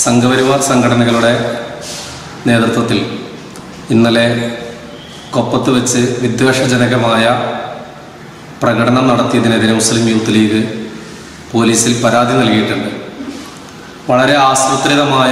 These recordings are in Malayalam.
സംഘപരിവാർ സംഘടനകളുടെ നേതൃത്വത്തിൽ ഇന്നലെ കൊപ്പത്ത് വെച്ച് വിദ്വേഷജനകമായ പ്രകടനം നടത്തിയതിനെതിരെ മുസ്ലിം യൂത്ത് ലീഗ് പോലീസിൽ പരാതി നൽകിയിട്ടുണ്ട് വളരെ ആസൂത്രിതമായ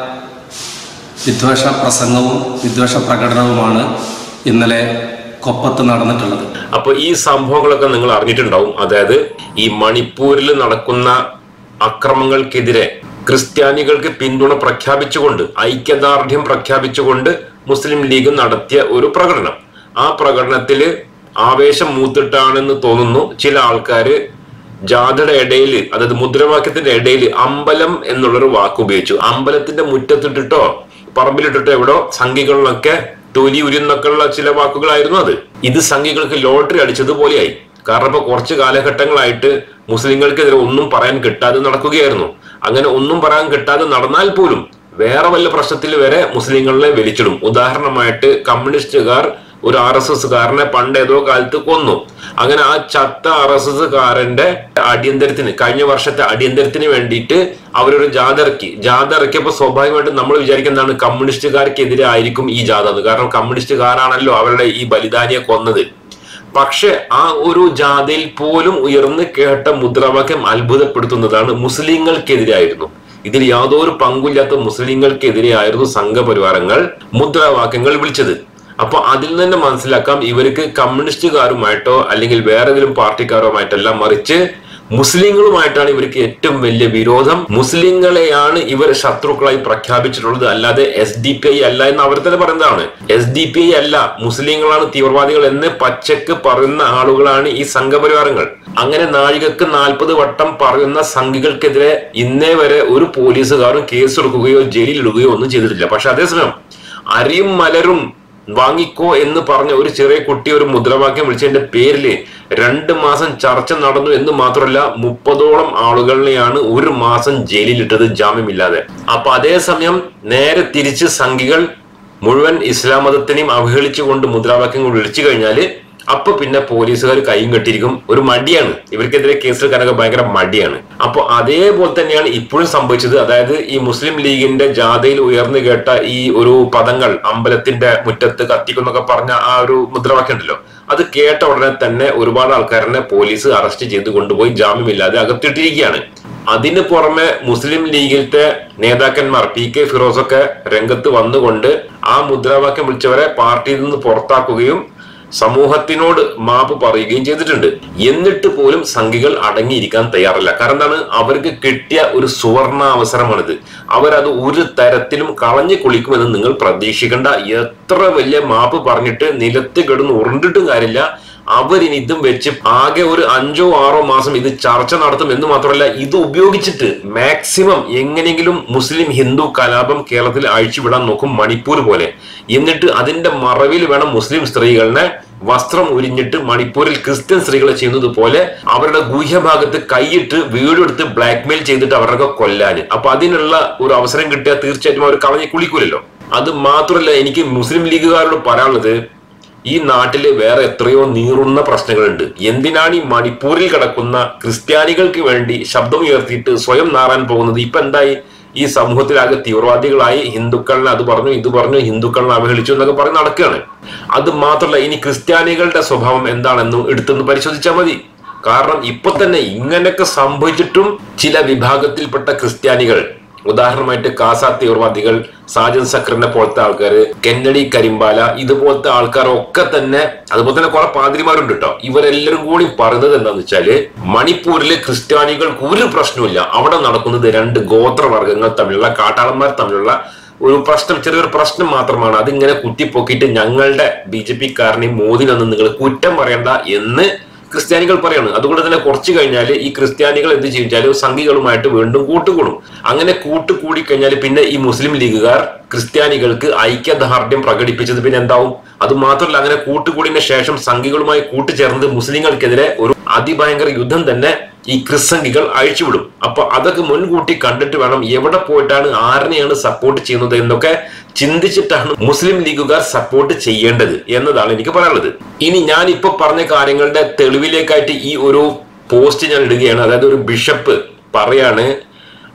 വിദ്വേഷ പ്രസംഗവും വിദ്വേഷ പ്രകടനവുമാണ് ഇന്നലെ കൊപ്പത്ത് നടന്നിട്ടുള്ളത് അപ്പൊ ഈ സംഭവങ്ങളൊക്കെ നിങ്ങൾ അറിഞ്ഞിട്ടുണ്ടാവും അതായത് ഈ മണിപ്പൂരിൽ നടക്കുന്ന അക്രമങ്ങൾക്കെതിരെ ക്രിസ്ത്യാനികൾക്ക് പിന്തുണ പ്രഖ്യാപിച്ചുകൊണ്ട് ഐക്യദാർഢ്യം പ്രഖ്യാപിച്ചുകൊണ്ട് മുസ്ലിം ലീഗ് നടത്തിയ ഒരു പ്രകടനം ആ പ്രകടനത്തില് ആവേശം മൂത്തിട്ടാണെന്ന് തോന്നുന്നു ചില ആൾക്കാര് ജാഥയുടെ ഇടയിൽ അതായത് മുദ്രാവാക്യത്തിന്റെ ഇടയിൽ അമ്പലം എന്നുള്ളൊരു വാക്ക് ഉപയോഗിച്ചു അമ്പലത്തിന്റെ മുറ്റത്തിട്ടിട്ടോ പറമ്പിലിട്ടിട്ടോ എവിടോ സംഘികളിലൊക്കെ തൊലി ഉരുന്നൊക്കെയുള്ള ചില വാക്കുകളായിരുന്നു അത് ഇത് സംഘികൾക്ക് ലോട്ടറി അടിച്ചതുപോലെയായി കാരണം ഇപ്പൊ കുറച്ച് കാലഘട്ടങ്ങളായിട്ട് മുസ്ലിങ്ങൾക്കെതിരെ ഒന്നും പറയാൻ കിട്ടാതെ നടക്കുകയായിരുന്നു അങ്ങനെ ഒന്നും പറയാൻ കിട്ടാതെ നടന്നാൽ പോലും വേറെ വല്ല പ്രശ്നത്തിൽ വരെ മുസ്ലിങ്ങളെ വലിച്ചിടും ഉദാഹരണമായിട്ട് കമ്മ്യൂണിസ്റ്റുകാർ ഒരു ആർ എസ് എസ് കാരനെ പണ്ട് ഏതോ കാലത്ത് കൊന്നു അങ്ങനെ ആ ചത്ത ആർ എസ് എസ് കാരന്റെ അടിയന്തരത്തിന് കഴിഞ്ഞ വർഷത്തെ അടിയന്തരത്തിന് വേണ്ടിയിട്ട് അവരൊരു ജാഥ ഇറക്കി ജാഥ ഇറക്കിയപ്പോൾ സ്വാഭാവികമായിട്ടും നമ്മൾ വിചാരിക്കുന്നതാണ് കമ്മ്യൂണിസ്റ്റുകാർക്കെതിരെ ആയിരിക്കും ഈ ജാഥ എന്ന് കാരണം കമ്മ്യൂണിസ്റ്റുകാരാണല്ലോ അവരുടെ ഈ ബലിദാനിയെ കൊന്നത് പക്ഷെ ആ ഒരു ജാഥയിൽ പോലും ഉയർന്നു കേട്ട മുദ്രാവാക്യം അത്ഭുതപ്പെടുത്തുന്നതാണ് മുസ്ലിങ്ങൾക്കെതിരായിരുന്നു ഇതിൽ യാതൊരു പങ്കുമില്ലാത്ത മുസ്ലിങ്ങൾക്കെതിരെയായിരുന്നു സംഘപരിവാരങ്ങൾ മുദ്രാവാക്യങ്ങൾ വിളിച്ചത് അപ്പൊ അതിൽ നിന്ന് തന്നെ മനസ്സിലാക്കാം ഇവർക്ക് കമ്മ്യൂണിസ്റ്റുകാരുമായിട്ടോ അല്ലെങ്കിൽ വേറെ ഏതെങ്കിലും പാർട്ടിക്കാരുമായിട്ടല്ല മറിച്ച് മുസ്ലിങ്ങളുമായിട്ടാണ് ഇവർക്ക് ഏറ്റവും വലിയ വിരോധം മുസ്ലിങ്ങളെയാണ് ഇവർ ശത്രുക്കളായി പ്രഖ്യാപിച്ചിട്ടുള്ളത് അല്ലാതെ എസ് ഡി പി ഐ അല്ല എന്ന് അവർ തന്നെ പറയുന്നതാണ് എസ് ഡി പി ഐ അല്ല മുസ്ലിങ്ങളാണ് തീവ്രവാദികൾ എന്ന് പച്ചക്ക് പറയുന്ന ആളുകളാണ് ഈ സംഘപരിവാരങ്ങൾ അങ്ങനെ നാഴികക്ക് നാൽപ്പത് വട്ടം പറയുന്ന സംഘികൾക്കെതിരെ ഇന്നേ വരെ ഒരു പോലീസുകാരും കേസെടുക്കുകയോ ജയിലിലിടുകയോ ഒന്നും ചെയ്തിട്ടില്ല പക്ഷെ അതേസമയം അരിയും മലരും വാങ്ങിക്കോ എന്ന് പറഞ്ഞ ഒരു ചെറിയ കുട്ടി ഒരു മുദ്രാവാക്യം വിളിച്ചതിന്റെ പേരില് രണ്ട് മാസം ചർച്ച നടന്നു എന്ന് മാത്രമല്ല മുപ്പതോളം ആളുകളെയാണ് ഒരു മാസം ജയിലിലിട്ടത് ജാമ്യമില്ലാതെ അപ്പൊ അതേസമയം നേരെ തിരിച്ച് സംഘികൾ മുഴുവൻ ഇസ്ലാം മതത്തിനെയും അവഹേളിച്ചുകൊണ്ട് മുദ്രാവാക്യങ്ങൾ വിളിച്ചു കഴിഞ്ഞാല് അപ്പൊ പിന്നെ പോലീസുകാർ കൈയും കെട്ടിയിരിക്കും ഒരു മടിയാണ് ഇവർക്കെതിരെ കേസെടുക്കാനൊക്കെ ഭയങ്കര മടിയാണ് അപ്പൊ അതേപോലെ തന്നെയാണ് ഇപ്പോഴും സംഭവിച്ചത് അതായത് ഈ മുസ്ലിം ലീഗിന്റെ ജാഥയിൽ ഉയർന്നു കേട്ട ഈ ഒരു പദങ്ങൾ അമ്പലത്തിന്റെ മുറ്റത്ത് കത്തിക്കുന്നൊക്കെ പറഞ്ഞ ആ ഒരു മുദ്രാവാക്യം ഉണ്ടല്ലോ അത് കേട്ട ഉടനെ തന്നെ ഒരുപാട് ആൾക്കാരനെ പോലീസ് അറസ്റ്റ് ചെയ്ത് കൊണ്ടുപോയി ജാമ്യമില്ലാതെ അകത്തിട്ടിരിക്കുകയാണ് അതിന് പുറമെ മുസ്ലിം ലീഗിലത്തെ നേതാക്കന്മാർ പി കെ ഫിറോസൊക്കെ രംഗത്ത് വന്നുകൊണ്ട് ആ മുദ്രാവാക്യം വിളിച്ചവരെ പാർട്ടിയിൽ നിന്ന് പുറത്താക്കുകയും സമൂഹത്തിനോട് മാപ്പ് പറയുകയും ചെയ്തിട്ടുണ്ട് എന്നിട്ട് പോലും സംഘികൾ അടങ്ങിയിരിക്കാൻ തയ്യാറല്ല കാരണം എന്താണ് അവർക്ക് കിട്ടിയ ഒരു സുവർണ അവസരമാണിത് അവരത് ഒരു തരത്തിലും കളഞ്ഞു കുളിക്കുമെന്ന് നിങ്ങൾ പ്രതീക്ഷിക്കേണ്ട എത്ര വലിയ മാപ്പ് പറഞ്ഞിട്ട് നിലത്ത് കിടന്ന് ഉരുണ്ടിട്ടും കാര്യമില്ല അവരിനി ഇതും വെച്ച് ആകെ ഒരു അഞ്ചോ ആറോ മാസം ഇത് ചർച്ച നടത്തും എന്ന് മാത്രമല്ല ഇത് ഉപയോഗിച്ചിട്ട് മാക്സിമം എങ്ങനെയെങ്കിലും മുസ്ലിം ഹിന്ദു കലാപം കേരളത്തിൽ അഴിച്ചുവിടാൻ നോക്കും മണിപ്പൂർ പോലെ എന്നിട്ട് അതിന്റെ മറവിൽ വേണം മുസ്ലിം സ്ത്രീകളെ വസ്ത്രം ഉരിഞ്ഞിട്ട് മണിപ്പൂരിൽ ക്രിസ്ത്യൻ സ്ത്രീകളെ ചെയ്യുന്നത് പോലെ അവരുടെ ഗുഹ്യഭാഗത്ത് കൈയിട്ട് വീടെടുത്ത് ബ്ലാക്ക്മെയിൽ ചെയ്തിട്ട് അവരുടെ കൊല്ലാന് അപ്പൊ അതിനുള്ള ഒരു അവസരം കിട്ടിയാൽ തീർച്ചയായിട്ടും അവർ കളഞ്ഞ് കുളിക്കൂലല്ലോ അത് മാത്രമല്ല എനിക്ക് മുസ്ലിം ലീഗുകാരോട് പറയാനുള്ളത് ഈ നാട്ടില് വേറെ എത്രയോ നീറുന്ന പ്രശ്നങ്ങളുണ്ട് എന്തിനാണ് ഈ മണിപ്പൂരിൽ കിടക്കുന്ന ക്രിസ്ത്യാനികൾക്ക് വേണ്ടി ശബ്ദം ഉയർത്തിയിട്ട് സ്വയം നാറാൻ പോകുന്നത് ഇപ്പൊ എന്തായി ഈ സമൂഹത്തിലാകെ തീവ്രവാദികളായി ഹിന്ദുക്കളിനെ അത് പറഞ്ഞു ഇത് പറഞ്ഞു ഹിന്ദുക്കളിനെ അവഹേളിച്ചു എന്നൊക്കെ പറഞ്ഞ് നടക്കുകയാണ് അത് മാത്രമല്ല ഇനി ക്രിസ്ത്യാനികളുടെ സ്വഭാവം എന്താണെന്നും എടുത്തൊന്ന് പരിശോധിച്ചാൽ മതി കാരണം ഇപ്പൊ തന്നെ ഇങ്ങനെയൊക്കെ സംഭവിച്ചിട്ടും ചില വിഭാഗത്തിൽപ്പെട്ട ക്രിസ്ത്യാനികൾ ഉദാഹരണമായിട്ട് കാസ തീവ്രവാദികൾ സാജൻ സക്രനെ പോലത്തെ ആൾക്കാർ കെന്നഡി കരിമ്പാല ഇതുപോലത്തെ ആൾക്കാരൊക്കെ തന്നെ അതുപോലെ തന്നെ കുറെ പാതിരിമാരുണ്ട് കേട്ടോ ഇവരെല്ലാരും കൂടി പറയുന്നത് എന്താന്ന് വെച്ചാല് മണിപ്പൂരിലെ ക്രിസ്ത്യാനികൾക്ക് ഒരു പ്രശ്നമില്ല അവിടെ നടക്കുന്നത് രണ്ട് ഗോത്രവർഗങ്ങൾ തമ്മിലുള്ള കാട്ടാളന്മാർ തമ്മിലുള്ള ഒരു പ്രശ്നം ചെറിയൊരു പ്രശ്നം മാത്രമാണ് അതിങ്ങനെ കുത്തിപ്പൊക്കിയിട്ട് ഞങ്ങളുടെ ബി ജെ പിക്കാരനെയും മോദിനൊന്നും നിങ്ങൾ കുറ്റം പറയണ്ട എന്ന് ക്രിസ്ത്യാനികൾ പറയാണ് അതുകൊണ്ട് തന്നെ കുറച്ച് കഴിഞ്ഞാൽ ഈ ക്രിസ്ത്യാനികൾ എന്ത് ചെയ്യിച്ചാലും സംഘികളുമായിട്ട് വീണ്ടും കൂട്ടുകൂടും അങ്ങനെ കൂട്ടുകൂടി കഴിഞ്ഞാൽ പിന്നെ ഈ മുസ്ലിം ലീഗുകാർ ക്രിസ്ത്യാനികൾക്ക് ഐക്യദാർഢ്യം പ്രകടിപ്പിച്ചത് പിന്നെ എന്താവും അത് മാത്രമല്ല അങ്ങനെ കൂട്ടുകൂടിന് ശേഷം സംഘികളുമായി കൂട്ടുചേർന്നത് മുസ്ലിങ്ങൾക്കെതിരെ ഒരു അതിഭയങ്കര യുദ്ധം തന്നെ ഈ ക്രിസ്സംഘികൾ അഴിച്ചുവിടും അപ്പൊ അതൊക്കെ മുൻകൂട്ടി കണ്ടിട്ട് വേണം എവിടെ പോയിട്ടാണ് ആരിനെയാണ് സപ്പോർട്ട് ചെയ്യുന്നത് എന്നൊക്കെ ചിന്തിച്ചിട്ടാണ് മുസ്ലിം ലീഗുകാർ സപ്പോർട്ട് ചെയ്യേണ്ടത് എന്നതാണ് എനിക്ക് പറയാനുള്ളത് ഇനി ഞാൻ ഇപ്പൊ പറഞ്ഞ കാര്യങ്ങളുടെ തെളിവിലേക്കായിട്ട് ഈ ഒരു പോസ്റ്റ് ഞാൻ ഇടുകയാണ് അതായത് ഒരു ബിഷപ്പ് പറയാണ്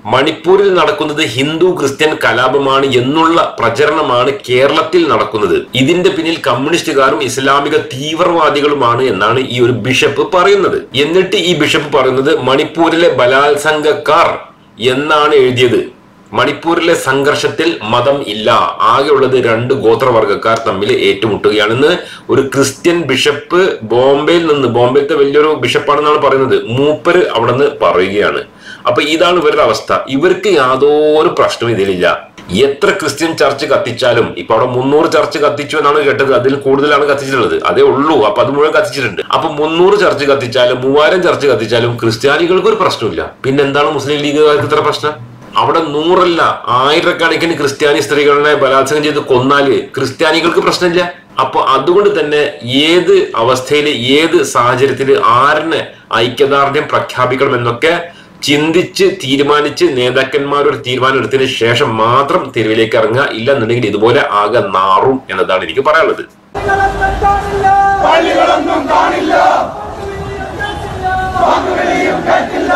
മണിപ്പൂരിൽ നടക്കുന്നത് ഹിന്ദു ക്രിസ്ത്യൻ കലാപമാണ് എന്നുള്ള പ്രചരണമാണ് കേരളത്തിൽ നടക്കുന്നത് ഇതിന്റെ പിന്നിൽ കമ്മ്യൂണിസ്റ്റുകാരും ഇസ്ലാമിക തീവ്രവാദികളുമാണ് എന്നാണ് ഈ ഒരു ബിഷപ്പ് പറയുന്നത് എന്നിട്ട് ഈ ബിഷപ്പ് പറയുന്നത് മണിപ്പൂരിലെ ബലാത്സംഗക്കാർ എന്നാണ് എഴുതിയത് മണിപ്പൂരിലെ സംഘർഷത്തിൽ മതം ഇല്ല ആകെയുള്ളത് രണ്ട് ഗോത്രവർഗക്കാർ തമ്മിൽ ഏറ്റുമുട്ടുകയാണെന്ന് ഒരു ക്രിസ്ത്യൻ ബിഷപ്പ് ബോംബെയിൽ നിന്ന് ബോംബെയിലത്തെ വലിയൊരു ബിഷപ്പാണെന്നാണ് പറയുന്നത് മൂപ്പര് അവിടെ നിന്ന് പറയുകയാണ് അപ്പൊ ഇതാണ് ഇവരുടെ അവസ്ഥ ഇവർക്ക് യാതൊരു പ്രശ്നവും ഇതിലില്ല എത്ര ക്രിസ്ത്യൻ ചർച്ച് കത്തിച്ചാലും ഇപ്പൊ അവിടെ മുന്നൂറ് ചർച്ച് കത്തിച്ചു എന്നാണ് കേട്ടത് അതിൽ കൂടുതലാണ് കത്തിച്ചിട്ടുള്ളത് അതേ ഉള്ളൂ അപ്പൊ അത് മുഴുവൻ കത്തിച്ചിട്ടുണ്ട് അപ്പൊ മുന്നൂറ് ചർച്ച് കത്തിച്ചാലും മൂവായിരം ചർച്ച് കത്തിച്ചാലും ക്രിസ്ത്യാനികൾക്ക് ഒരു പ്രശ്നമില്ല പിന്നെന്താണ് മുസ്ലിം ലീഗുകാർക്ക് ഇത്ര പ്രശ്നം അവിടെ നൂറല്ല ആയിരക്കണക്കിന് ക്രിസ്ത്യാനി സ്ത്രീകളെ ബലാത്സംഗം ചെയ്ത് കൊന്നാല് ക്രിസ്ത്യാനികൾക്ക് പ്രശ്നമില്ല അപ്പൊ അതുകൊണ്ട് തന്നെ ഏത് അവസ്ഥയിൽ ഏത് സാഹചര്യത്തിൽ ആരിന് ഐക്യദാർഢ്യം പ്രഖ്യാപിക്കണം എന്നൊക്കെ ചിന്തിച്ച് തീരുമാനിച്ച് നേതാക്കന്മാർ ഒരു തീരുമാനം എടുത്തതിന് ശേഷം മാത്രം തെരുവിലേക്ക് ഇറങ്ങുക ഇല്ല എന്നുണ്ടെങ്കിൽ ഇതുപോലെ ആകെ നാറും എന്നതാണ് എനിക്ക് പറയാനുള്ളത് പള്ളികളൊന്നും കാണില്ല വാക്കുവിളിയും കേട്ടില്ല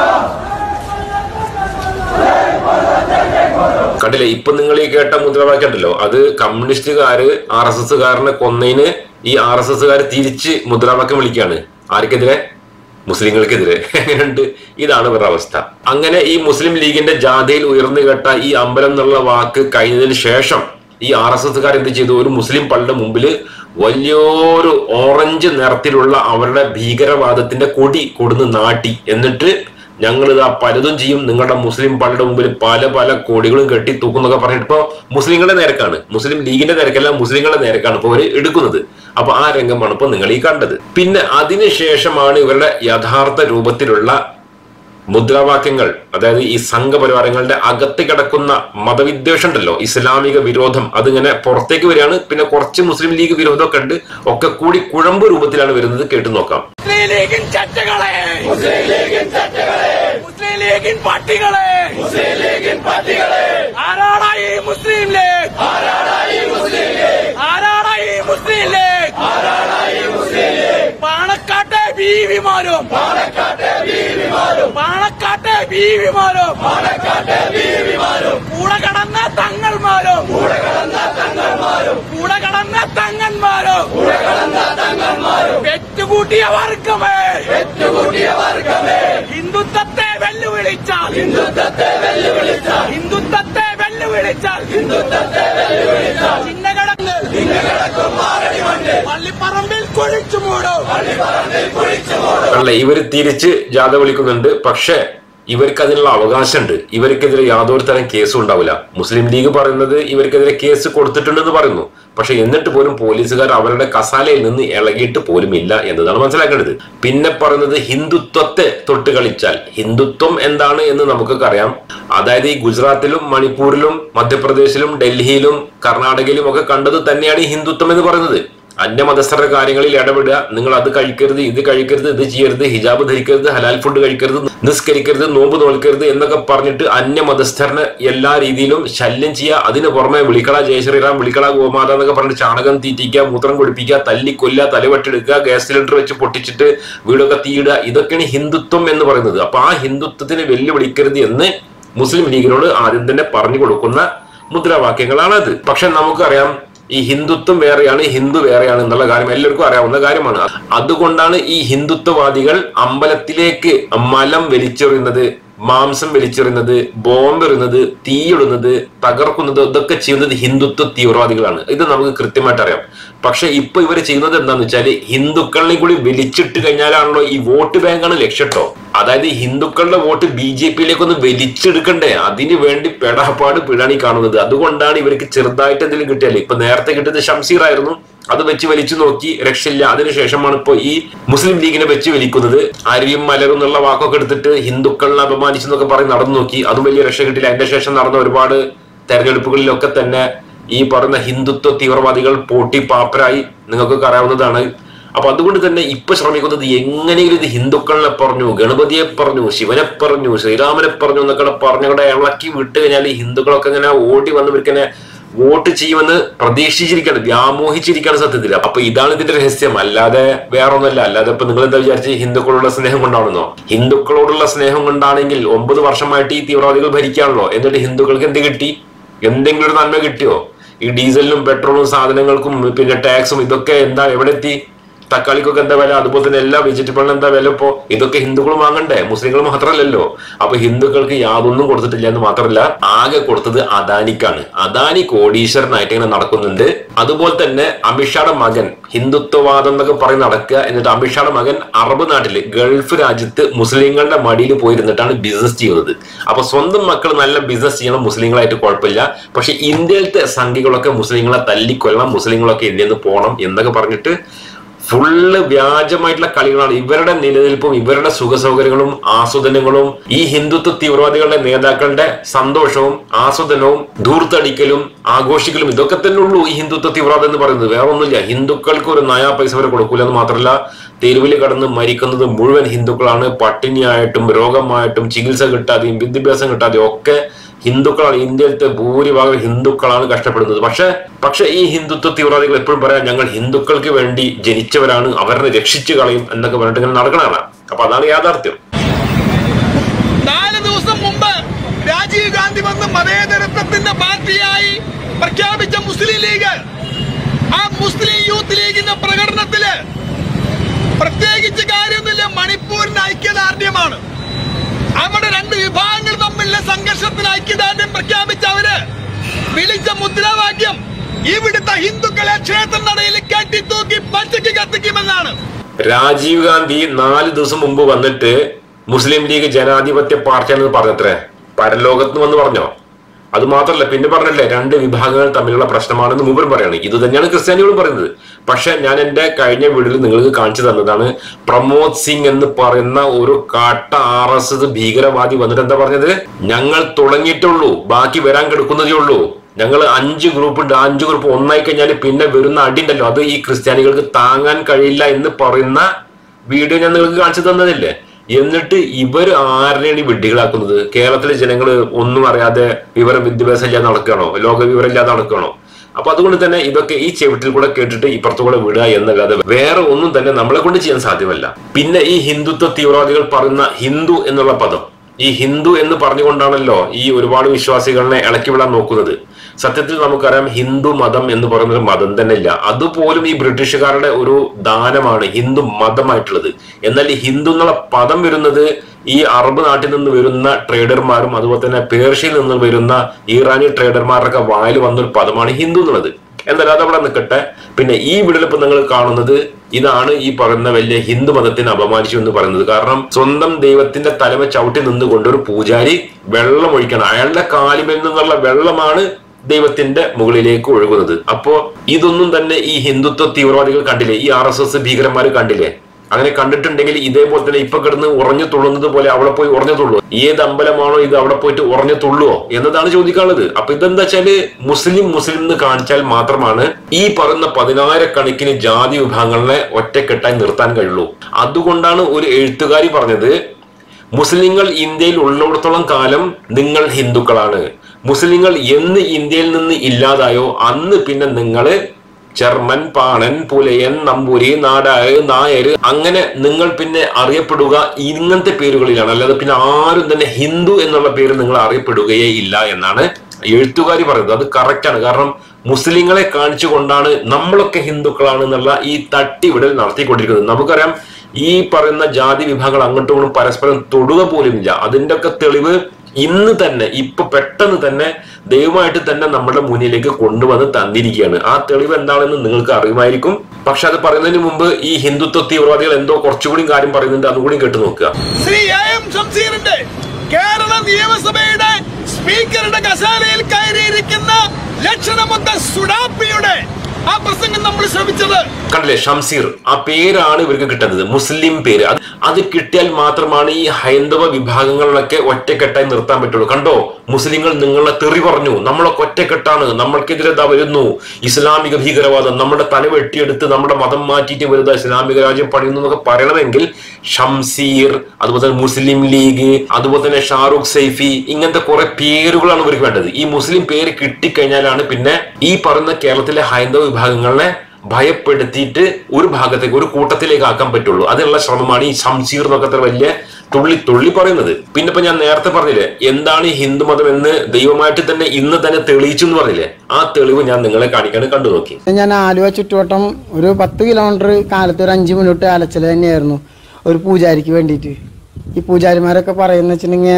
കണ്ടില്ലേ ഇപ്പൊ നിങ്ങൾ ഈ കേട്ട മുദ്രാവാക്യം ഉണ്ടല്ലോ അത് കമ്മ്യൂണിസ്റ്റുകാര് ആർ എസ് എസ്സുകാരനെ കൊന്നതിന് ഈ ആർ എസ് എസ്സുകാർ തിരിച്ച് മുദ്രാവാക്യം വിളിക്കുകയാണ് ആർക്കെതിരെ മുസ്ലിങ്ങൾക്കെതിരെ എങ്ങനെയുണ്ട് ഇതാണ് ഇവരുടെ അവസ്ഥ അങ്ങനെ ഈ മുസ്ലിം ലീഗിന്റെ ജാഥയിൽ ഉയർന്നു കേട്ട ഈ അമ്പലം എന്നുള്ള വാക്ക് കഴിഞ്ഞതിന് ശേഷം ഈ ആർ എസ് എസ്സുകാർ എന്ത് ചെയ്തു ഒരു മുസ്ലിം പള്ളിയുടെ മുമ്പിൽ വലിയൊരു ഓറഞ്ച് നിറത്തിലുള്ള അവരുടെ ഭീകരവാദത്തിന്റെ കൊടി കൊടുന്ന് നാട്ടി എന്നിട്ട് ഞങ്ങൾ ഇതാ പലതും ചെയ്യും നിങ്ങളുടെ മുസ്ലിം പള്ളിയുടെ മുമ്പിൽ പല പല കോടികളും കെട്ടി തൂക്കുന്നൊക്കെ പറഞ്ഞിട്ട് ഇപ്പൊ മുസ്ലിങ്ങളുടെ നിരക്കാണ് മുസ്ലിം ലീഗിന്റെ നിരക്കല്ല മുസ്ലിങ്ങളുടെ നിരക്കാണ് ഇപ്പൊ അവര് എടുക്കുന്നത് അപ്പൊ ആ രംഗമാണ് ഇപ്പൊ നിങ്ങൾ ഈ കണ്ടത് പിന്നെ അതിനുശേഷമാണ് ഇവരുടെ യഥാർത്ഥ രൂപത്തിലുള്ള മുദ്രാവാക്യങ്ങൾ അതായത് ഈ സംഘപരിവാരങ്ങളുടെ അകത്ത് കിടക്കുന്ന മതവിദ്വേഷം ഉണ്ടല്ലോ ഇസ്ലാമിക വിരോധം അതിങ്ങനെ പുറത്തേക്ക് വരികയാണ് പിന്നെ കുറച്ച് മുസ്ലിം ലീഗ് വിരോധമൊക്കെ ഉണ്ട് ഒക്കെ കൂടി കുഴമ്പ് രൂപത്തിലാണ് വരുന്നത് കേട്ടു നോക്കാം മുസ്ലിം ലീഗിൻ ചട്ടകളെ മുസ്ലിം ലീഗിൻ ചട്ടകളെ മുസ്ലിം ലീഗിൻ പട്ടികളെ മുസ്ലിം ലീഗിൻ പട്ടികളെ ആരാടായി മുസ്ലിം ലീഗ് ആരാടായി മുസ്ലിം ലീഗ് ആരാടായി മുസ്ലിം ലീഗ് ആരാടായി മുസ്ലിം ലീഗ് പാണക്കാട്ടെ ബീവിമാരും പാണക്കാട്ടെ ബീവിമാരും പാണക്കാട്ടെ ബീവിമാരും പാണക്കാട്ടെ ബീവിമാരും കൂടെ കടന്ന തങ്ങൾമാരും കൂടെ കടന്ന തങ്ങൾമാരും കൂടെ കടന്ന തങ്ങന്മാരും കൂടെ കടന്ന തങ്ങന്മാരും വെറ്റുകൂട്ടിയ വർഗമേ വെറ്റുകൂട്ടിയ വർഗമേ ഹിന്ദുത്വത്തെ വെല്ലുവിളിച്ചാൽ ഹിന്ദുത്വത്തെ വെല്ലുവിളിച്ചാൽ ഹിന്ദുത്വത്തെ വെല്ലുവിളിച്ചാൽ ഹിന്ദുത്വത്തെ വെല്ലുവിളിച്ചാൽ ചിന്നകടങ്ങ് ചിന്നകടക്കും മാറടി മണ്ണ് പള്ളിപ്പറമ്പിൽ കുഴിച്ചു മൂടും പള്ളിപ്പറമ്പിൽ കുഴിച്ചു മൂടും അല്ല ഇവര് തിരിച്ച് ജാഥ വിളിക്കുന്നുണ്ട് പക്ഷെ ഇവർക്ക് അതിനുള്ള അവകാശമുണ്ട് ഇവർക്കെതിരെ യാതൊരു തരം കേസും ഉണ്ടാവില്ല മുസ്ലിം ലീഗ് പറയുന്നത് ഇവർക്കെതിരെ കേസ് കൊടുത്തിട്ടുണ്ടെന്ന് പറയുന്നു പക്ഷെ എന്നിട്ട് പോലും പോലീസുകാർ അവരുടെ കസാലയിൽ നിന്ന് ഇളകിയിട്ട് പോലും ഇല്ല എന്നതാണ് മനസ്സിലാക്കേണ്ടത് പിന്നെ പറയുന്നത് ഹിന്ദുത്വത്തെ തൊട്ട് കളിച്ചാൽ ഹിന്ദുത്വം എന്താണ് എന്ന് നമുക്കൊക്കെ അറിയാം അതായത് ഈ ഗുജറാത്തിലും മണിപ്പൂരിലും മധ്യപ്രദേശിലും ഡൽഹിയിലും കർണാടകയിലും ഒക്കെ കണ്ടത് തന്നെയാണ് ഈ ഹിന്ദുത്വം എന്ന് പറയുന്നത് അന്യമതസ്ഥരുടെ കാര്യങ്ങളിൽ ഇടപെടുക നിങ്ങൾ അത് കഴിക്കരുത് ഇത് കഴിക്കരുത് ഇത് ചെയ്യരുത് ഹിജാബ് ധരിക്കരുത് ഹലാൽ ഫുഡ് കഴിക്കരുത് നിസ്കരിക്കരുത് നോമ്പ് നോൽക്കരുത് എന്നൊക്കെ പറഞ്ഞിട്ട് അന്യമതസ്ഥരനെ എല്ലാ രീതിയിലും ശല്യം ചെയ്യുക അതിന് പുറമെ വിളിക്കള ജയശ്രീറാം വിളിക്കള ഗോമാത എന്നൊക്കെ പറഞ്ഞിട്ട് ചാണകം തീറ്റിക്കുക മൂത്രം കുടിപ്പിക്കുക തല്ലിക്കൊല്ലുക തലവെട്ടെടുക്കുക ഗ്യാസ് സിലിണ്ടർ വെച്ച് പൊട്ടിച്ചിട്ട് വീടൊക്കെ തീയിടുക ഇതൊക്കെയാണ് ഹിന്ദുത്വം എന്ന് പറയുന്നത് അപ്പൊ ആ ഹിന്ദുത്വത്തിന് വെല്ലുവിളിക്കരുത് എന്ന് മുസ്ലിം ലീഗിനോട് ആദ്യം തന്നെ പറഞ്ഞു കൊടുക്കുന്ന മുദ്രാവാക്യങ്ങളാണത് പക്ഷെ നമുക്കറിയാം ഈ ഹിന്ദുത്വം വേറെയാണ് ഹിന്ദു വേറെയാണ് എന്നുള്ള കാര്യം എല്ലാവർക്കും അറിയാവുന്ന കാര്യമാണ് അതുകൊണ്ടാണ് ഈ ഹിന്ദുത്വവാദികൾ അമ്പലത്തിലേക്ക് മലം വലിച്ചെറിയുന്നത് മാംസം വലിച്ചെറിയുന്നത് ബോംബെറിയുന്നത് തീയിടുന്നത് തകർക്കുന്നത് ഇതൊക്കെ ചെയ്യുന്നത് ഹിന്ദുത്വ തീവ്രവാദികളാണ് ഇത് നമുക്ക് കൃത്യമായിട്ട് അറിയാം പക്ഷെ ഇപ്പൊ ഇവർ ചെയ്യുന്നത് എന്താന്ന് വെച്ചാല് ഹിന്ദുക്കളെ കൂടി വലിച്ചിട്ട് കഴിഞ്ഞാലാണല്ലോ ഈ വോട്ട് ബാങ്കാണ് ലക്ഷ്യട്ടോ അതായത് ഈ ഹിന്ദുക്കളുടെ വോട്ട് ബി ജെ പിയിലേക്ക് ഒന്ന് വലിച്ചെടുക്കണ്ടേ അതിന് വേണ്ടി പെടാപ്പാട് പിടാണി കാണുന്നത് അതുകൊണ്ടാണ് ഇവർക്ക് ചെറുതായിട്ട് എന്തെങ്കിലും കിട്ടിയാല് ഇപ്പൊ നേരത്തെ കിട്ടിയത് ഷംസീർ ആയിരുന്നു അത് വെച്ച് വലിച്ചു നോക്കി രക്ഷയില്ല അതിനുശേഷമാണ് ഇപ്പൊ ഈ മുസ്ലിം ലീഗിനെ വെച്ച് വലിക്കുന്നത് അരിയും മലരും എന്നുള്ള വാക്കൊക്കെ എടുത്തിട്ട് ഹിന്ദുക്കളെ അപമാനിച്ചു എന്നൊക്കെ പറഞ്ഞ് നടന്നു നോക്കി അതും വലിയ രക്ഷ കിട്ടില്ല അതിന്റെ ശേഷം നടന്ന ഒരുപാട് തെരഞ്ഞെടുപ്പുകളിലൊക്കെ തന്നെ ഈ പറയുന്ന ഹിന്ദുത്വ തീവ്രവാദികൾ പൊട്ടി പാപ്പരായി നിങ്ങൾക്കൊക്കെ അറിയാവുന്നതാണ് അപ്പൊ അതുകൊണ്ട് തന്നെ ഇപ്പൊ ശ്രമിക്കുന്നത് എങ്ങനെയെങ്കിലും ഇത് ഹിന്ദുക്കളെ പറഞ്ഞു ഗണപതിയെ പറഞ്ഞു ശിവനെ പറഞ്ഞു ശ്രീരാമനെ പറഞ്ഞു എന്നൊക്കെ പറഞ്ഞവിടെ ഇളക്കി വിട്ട് കഴിഞ്ഞാൽ ഈ ഹിന്ദുക്കളൊക്കെ ഇങ്ങനെ ഓടി വന്ന് ഇവർക്കിനെ വോട്ട് ചെയ്യുമെന്ന് പ്രതീക്ഷിച്ചിരിക്കുകയാണ് വ്യാമോഹിച്ചിരിക്കുകയാണ് സത്യത്തിൽ അപ്പൊ ഇതാണ് ഇതിന്റെ രഹസ്യം അല്ലാതെ വേറെ ഒന്നല്ല അല്ലാതെ ഇപ്പൊ നിങ്ങൾ എന്താ വിചാരിച്ച് ഹിന്ദുക്കളോടുള്ള സ്നേഹം കൊണ്ടാണെന്നോ ഹിന്ദുക്കളോടുള്ള സ്നേഹം കൊണ്ടാണെങ്കിൽ ഒമ്പത് വർഷമായിട്ട് ഈ തീവ്രവാദികൾ ഭരിക്കാണല്ലോ എന്നിട്ട് ഹിന്ദുക്കൾക്ക് എന്ത് കിട്ടി എന്തെങ്കിലും ഒരു നന്മ കിട്ടിയോ ഈ ഡീസലിനും പെട്രോളും സാധനങ്ങൾക്കും പിന്നെ ടാക്സും ഇതൊക്കെ എന്താ എവിടെ എത്തി തക്കാളിക്കൊക്കെ എന്താ വില അതുപോലെ തന്നെ എല്ലാ വെജിറ്റബിളിനും എന്താ വില ഇപ്പോ ഇതൊക്കെ ഹിന്ദുക്കൾ വാങ്ങണ്ടേ മുസ്ലിങ്ങൾ മാത്രമല്ലല്ലോ അപ്പൊ ഹിന്ദുക്കൾക്ക് യാതൊന്നും കൊടുത്തിട്ടില്ല എന്ന് മാത്രമല്ല ആകെ കൊടുത്തത് അദാനിക്കാണ് അദാനി കോടീശ്വരനായിട്ട് ഇങ്ങനെ നടക്കുന്നുണ്ട് അതുപോലെ തന്നെ അമിത്ഷായുടെ മകൻ ഹിന്ദുത്വവാദം എന്നൊക്കെ പറഞ്ഞ് നടക്കുക എന്നിട്ട് അമിത്ഷായുടെ മകൻ അറബ് നാട്ടില് ഗൾഫ് രാജ്യത്ത് മുസ്ലിങ്ങളുടെ മടിയിൽ പോയിരുന്നിട്ടാണ് ബിസിനസ് ചെയ്യുന്നത് അപ്പൊ സ്വന്തം മക്കൾ നല്ല ബിസിനസ് ചെയ്യണം മുസ്ലിങ്ങളായിട്ട് കുഴപ്പമില്ല പക്ഷെ ഇന്ത്യയിലത്തെ സംഘികളൊക്കെ മുസ്ലിങ്ങളെ തല്ലിക്കൊല്ലണം മുസ്ലിങ്ങളൊക്കെ ഇന്ത്യയിൽ നിന്ന് പോകണം എന്നൊക്കെ പറഞ്ഞിട്ട് ഫുള്ള് വ്യാജമായിട്ടുള്ള കളികളാണ് ഇവരുടെ നിലനിൽപ്പും ഇവരുടെ സുഖ സൗകര്യങ്ങളും ആസ്വദനങ്ങളും ഈ ഹിന്ദുത്വ തീവ്രവാദികളുടെ നേതാക്കളുടെ സന്തോഷവും ആസ്വദനവും ധൂർത്തടിക്കലും ആഘോഷിക്കലും ഇതൊക്കെ തന്നെ ഉള്ളൂ ഈ ഹിന്ദുത്വ തീവ്രവാദം എന്ന് പറയുന്നത് വേറെ ഒന്നുമില്ല ഹിന്ദുക്കൾക്ക് ഒരു നയാ പൈസ വരെ കൊടുക്കൂല എന്ന് മാത്രമല്ല തെരുവിൽ കടന്ന് മരിക്കുന്നത് മുഴുവൻ ഹിന്ദുക്കളാണ് പട്ടിണിയായിട്ടും രോഗമായിട്ടും ചികിത്സ കിട്ടാതെയും വിദ്യാഭ്യാസം കിട്ടാതെയും ഒക്കെ ഹിന്ദുക്കളാണ് ഇന്ത്യയിലത്തെ ഭൂരിഭാഗം ഹിന്ദുക്കളാണ് കഷ്ടപ്പെടുന്നത് പക്ഷെ പക്ഷെ ഈ ഹിന്ദുത്വ തീവ്രവാദികൾ എപ്പോഴും പറയാം ഞങ്ങൾ ഹിന്ദുക്കൾക്ക് വേണ്ടി ജനിച്ചവരാണ് അവരെ രക്ഷിച്ചു കളയും എന്നൊക്കെ പറഞ്ഞിട്ട് ഇങ്ങനെ നടക്കണതാണ് അപ്പൊ അതാണ് യാഥാർത്ഥ്യം നാല് ദിവസം മുമ്പ് രാജീവ് ഗാന്ധി വന്ന് മതേതരത്വത്തിന്റെ പാർട്ടിയായി പ്രഖ്യാപിച്ച മുസ്ലിം ലീഗ് ആ മുസ്ലിം യൂത്ത് ലീഗിന്റെ പ്രകടനത്തില് പ്രത്യേകിച്ച് കാര്യമൊന്നുമില്ല മണിപ്പൂരിന്റെ ഐക്യദാർഢ്യമാണ് അവിടെ രണ്ട് വിഭാഗങ്ങൾ തമ്മിലുള്ള സംഘർഷത്തിന് ഐക്യദാർഢ്യം പ്രഖ്യാപിച്ച അവര് വിളിച്ച മുദ്രാവാക്യം ഇവിടുത്തെ ഹിന്ദുക്കളെ ക്ഷേത്ര നടയിൽ കെട്ടിത്തൂക്കി പച്ചയ്ക്ക് കത്തിക്കുമെന്നാണ് രാജീവ് ഗാന്ധി നാല് ദിവസം മുമ്പ് വന്നിട്ട് മുസ്ലിം ലീഗ് ജനാധിപത്യ പാർട്ടിയാണെന്ന് പറഞ്ഞത്രേ പരലോകത്ത് വന്ന് പറഞ്ഞോ അത് മാത്രമല്ല പിന്നെ പറഞ്ഞല്ലേ രണ്ട് വിഭാഗങ്ങൾ തമ്മിലുള്ള പ്രശ്നമാണെന്ന് മുമ്പ് പറയാണ് ഇത് തന്നെയാണ് ക്രിസ്ത്യാനികളും പറയുന്നത് പക്ഷെ ഞാൻ എന്റെ കഴിഞ്ഞ വീഡിയോയിൽ നിങ്ങൾക്ക് കാണിച്ചു തന്നതാണ് പ്രമോദ് സിംഗ് എന്ന് പറയുന്ന ഒരു കാട്ട ആർ എസ് എസ് ഭീകരവാദി വന്നിട്ട് എന്താ പറഞ്ഞത് ഞങ്ങൾ തുടങ്ങിയിട്ടുള്ളൂ ബാക്കി വരാൻ കിടക്കുന്നതേ ഉള്ളൂ ഞങ്ങൾ അഞ്ച് ഗ്രൂപ്പ് ഉണ്ട് ആ അഞ്ച് ഗ്രൂപ്പ് ഒന്നായി കഴിഞ്ഞാൽ പിന്നെ വരുന്ന അടി ഉണ്ടല്ലോ അത് ഈ ക്രിസ്ത്യാനികൾക്ക് താങ്ങാൻ കഴിയില്ല എന്ന് പറയുന്ന വീഡിയോ ഞാൻ നിങ്ങൾക്ക് കാണിച്ചു തന്നതില്ലേ എന്നിട്ട് ഇവർ ആരെയാണ് ഈ വിഡ്ഢികളാക്കുന്നത് കേരളത്തിലെ ജനങ്ങൾ ഒന്നും അറിയാതെ വിവരം വിദ്യാഭ്യാസം ഇല്ലാതെ നടക്കുകയാണോ ലോക വിവരം ഇല്ലാതെ നടക്കുകയാണോ അപ്പൊ അതുകൊണ്ട് തന്നെ ഇതൊക്കെ ഈ ചെവിട്ടിൽ കൂടെ കേട്ടിട്ട് ഇപ്പുറത്തു കൂടെ വിടുക എന്നല്ലാതെ വേറെ ഒന്നും തന്നെ നമ്മളെ കൊണ്ട് ചെയ്യാൻ സാധ്യമല്ല പിന്നെ ഈ ഹിന്ദുത്വ തീവ്രവാദികൾ പറയുന്ന ഹിന്ദു എന്നുള്ള പദം ഈ ഹിന്ദു എന്ന് പറഞ്ഞുകൊണ്ടാണല്ലോ ഈ ഒരുപാട് വിശ്വാസികളെ ഇളക്കി വിടാൻ നോക്കുന്നത് സത്യത്തിൽ നമുക്കറിയാം ഹിന്ദു മതം എന്ന് പറയുന്ന ഒരു മതം തന്നെ ഇല്ല അതുപോലും ഈ ബ്രിട്ടീഷുകാരുടെ ഒരു ദാനമാണ് ഹിന്ദു മതമായിട്ടുള്ളത് എന്നാൽ ഈ ഹിന്ദു എന്നുള്ള പദം വരുന്നത് ഈ അറബ് നാട്ടിൽ നിന്ന് വരുന്ന ട്രേഡർമാരും അതുപോലെ തന്നെ പേർഷ്യയിൽ നിന്ന് വരുന്ന ഇറാനി ട്രേഡർമാരുടെ വായിൽ വന്നൊരു പദമാണ് ഹിന്ദു എന്നുള്ളത് എന്നാൽ അതവിടെ നിൽക്കട്ടെ പിന്നെ ഈ വീഡിയോയിൽ ഇപ്പൊ നിങ്ങൾ കാണുന്നത് ഇതാണ് ഈ പറയുന്ന വലിയ ഹിന്ദു മതത്തിനെ അപമാനിച്ചു എന്ന് പറയുന്നത് കാരണം സ്വന്തം ദൈവത്തിന്റെ തലമ ചവിട്ടി നിന്നുകൊണ്ട് ഒരു പൂജാരി വെള്ളം ഒഴിക്കണം അയാളുടെ കാലിമേൽ നിന്നുള്ള വെള്ളമാണ് ദൈവത്തിന്റെ മുകളിലേക്ക് ഒഴുകുന്നത് അപ്പോ ഇതൊന്നും തന്നെ ഈ ഹിന്ദുത്വ തീവ്രവാദികൾ കണ്ടില്ലേ ഈ ആർ എസ് എസ് ഭീകരന്മാർ കണ്ടില്ലേ അങ്ങനെ കണ്ടിട്ടുണ്ടെങ്കിൽ ഇതേപോലെ തന്നെ ഇപ്പൊ കിടന്ന് ഉറഞ്ഞു തുള്ളുന്നത് പോലെ അവിടെ പോയി ഉറഞ്ഞു തുള്ളു ഏത് അമ്പലമാണോ ഇത് അവിടെ പോയിട്ട് ഉറഞ്ഞു തുള്ളുവോ എന്നതാണ് ചോദിക്കാനുള്ളത് അപ്പൊ ഇതെന്താ വെച്ചാല് മുസ്ലിം മുസ്ലിം എന്ന് കാണിച്ചാൽ മാത്രമാണ് ഈ പറയുന്ന പതിനായിരക്കണക്കിന് ജാതി വിഭാഗങ്ങളെ ഒറ്റക്കെട്ടായി നിർത്താൻ കഴിയുള്ളൂ അതുകൊണ്ടാണ് ഒരു എഴുത്തുകാരി പറഞ്ഞത് മുസ്ലിങ്ങൾ ഇന്ത്യയിൽ ഉള്ളിടത്തോളം കാലം നിങ്ങൾ ഹിന്ദുക്കളാണ് മുസ്ലിങ്ങൾ എന്ന് ഇന്ത്യയിൽ നിന്ന് ഇല്ലാതായോ അന്ന് പിന്നെ നിങ്ങള് ചെർമൻ പാണൻ പുലയൻ നമ്പൂരി നാടായ നായര് അങ്ങനെ നിങ്ങൾ പിന്നെ അറിയപ്പെടുക ഇങ്ങനത്തെ പേരുകളിലാണ് അല്ലാതെ പിന്നെ ആരും തന്നെ ഹിന്ദു എന്നുള്ള പേര് നിങ്ങൾ അറിയപ്പെടുകയേ ഇല്ല എന്നാണ് എഴുത്തുകാരി പറയുന്നത് അത് കറക്റ്റാണ് കാരണം മുസ്ലിങ്ങളെ കാണിച്ചുകൊണ്ടാണ് നമ്മളൊക്കെ ഹിന്ദുക്കളാണ് എന്നുള്ള ഈ തട്ടിവിടൽ നടത്തിക്കൊണ്ടിരിക്കുന്നത് നമുക്കറിയാം ഈ പറയുന്ന ജാതി വിഭാഗങ്ങൾ അങ്ങോട്ടും ഇങ്ങോട്ടും പരസ്പരം തൊടുക പോലുമില്ല അതിന്റെ ഒക്കെ തെളിവ് ഇന്ന് തന്നെ ഇപ്പൊ പെട്ടെന്ന് തന്നെ ദൈവമായിട്ട് തന്നെ നമ്മുടെ മുന്നിലേക്ക് കൊണ്ടുവന്ന് തന്നിരിക്കുകയാണ് ആ തെളിവ് എന്താണെന്ന് നിങ്ങൾക്ക് അറിയുമായിരിക്കും പക്ഷെ അത് പറയുന്നതിന് മുമ്പ് ഈ ഹിന്ദുത്വ തീവ്രവാദികൾ എന്തോ കുറച്ചുകൂടി കാര്യം പറയുന്നുണ്ട് അതുകൂടി കേട്ടു നോക്കുക ശ്രീ എ എം ഷംസീറിന്റെ കേരള നിയമസഭയുടെ സ്പീക്കറുടെ കസാലയിൽ കയറിയിരിക്കുന്ന ലക്ഷണമൊത്ത സുഡാപ്പിയുടെ ആ പ്രസംഗം നമ്മൾ ശ്രമിച്ചത് കണ്ടില്ലേ ഷംസീർ ആ പേരാണ് ഇവർക്ക് കിട്ടുന്നത് മുസ്ലിം പേര് അത് അത് കിട്ടിയാൽ മാത്രമാണ് ഈ ഹൈന്ദവ വിഭാഗങ്ങളിലൊക്കെ ഒറ്റക്കെട്ടായി നിർത്താൻ പറ്റുള്ളൂ കണ്ടോ മുസ്ലിങ്ങൾ നിങ്ങളെ തെറി പറഞ്ഞു നമ്മളൊക്കെ ഒറ്റക്കെട്ടാണ് നമ്മൾക്കെതിരെ ദാ വരുന്നു ഇസ്ലാമിക ഭീകരവാദം നമ്മുടെ തല വെട്ടിയെടുത്ത് നമ്മുടെ മതം മാറ്റിയിട്ട് വരുന്ന ഇസ്ലാമിക രാജ്യം പണിയുന്നു എന്നൊക്കെ പറയണമെങ്കിൽ ഷംസീർ അതുപോലെ തന്നെ മുസ്ലിം ലീഗ് അതുപോലെ തന്നെ ഷാറൂഖ് സൈഫി ഇങ്ങനത്തെ കുറെ പേരുകളാണ് ഇവർക്ക് വേണ്ടത് ഈ മുസ്ലിം പേര് കിട്ടിക്കഴിഞ്ഞാലാണ് പിന്നെ ഈ പറയുന്ന കേരളത്തിലെ ഹൈന്ദവ വിഭാഗങ്ങളെ ഭയപ്പെടുത്തിയിട്ട് ഒരു ഭാഗത്തേക്ക് ഒരു കൂട്ടത്തിലേക്ക് ആക്കാൻ പറ്റുള്ളൂ അതിനുള്ള ശ്രമമാണ് ഈ ശംസീർ എന്നൊക്കെ അത്ര വലിയ തുള്ളി തുള്ളി പറയുന്നത് പിന്നെ ഇപ്പൊ ഞാൻ നേരത്തെ പറഞ്ഞില്ലേ എന്താണ് ഈ ഹിന്ദുമതം എന്ന് ദൈവമായിട്ട് തന്നെ ഇന്ന് തന്നെ തെളിയിച്ചു എന്ന് പറഞ്ഞില്ലേ ആ തെളിവ് ഞാൻ നിങ്ങളെ കാണിക്കാൻ കണ്ടു നോക്കി ഞാൻ ആലുവ ചുറ്റുവട്ടം ഒരു പത്ത് കിലോമീറ്റർ കാലത്ത് ഒരു അഞ്ച് മിനിറ്റ് അലച്ചിൽ തന്നെയായിരുന്നു ഒരു പൂജാരിക്ക് വേണ്ടിയിട്ട് ഈ പൂജാരിമാരൊക്കെ പറയുന്ന വെച്ചിട്ടുണ്ടെങ്കിൽ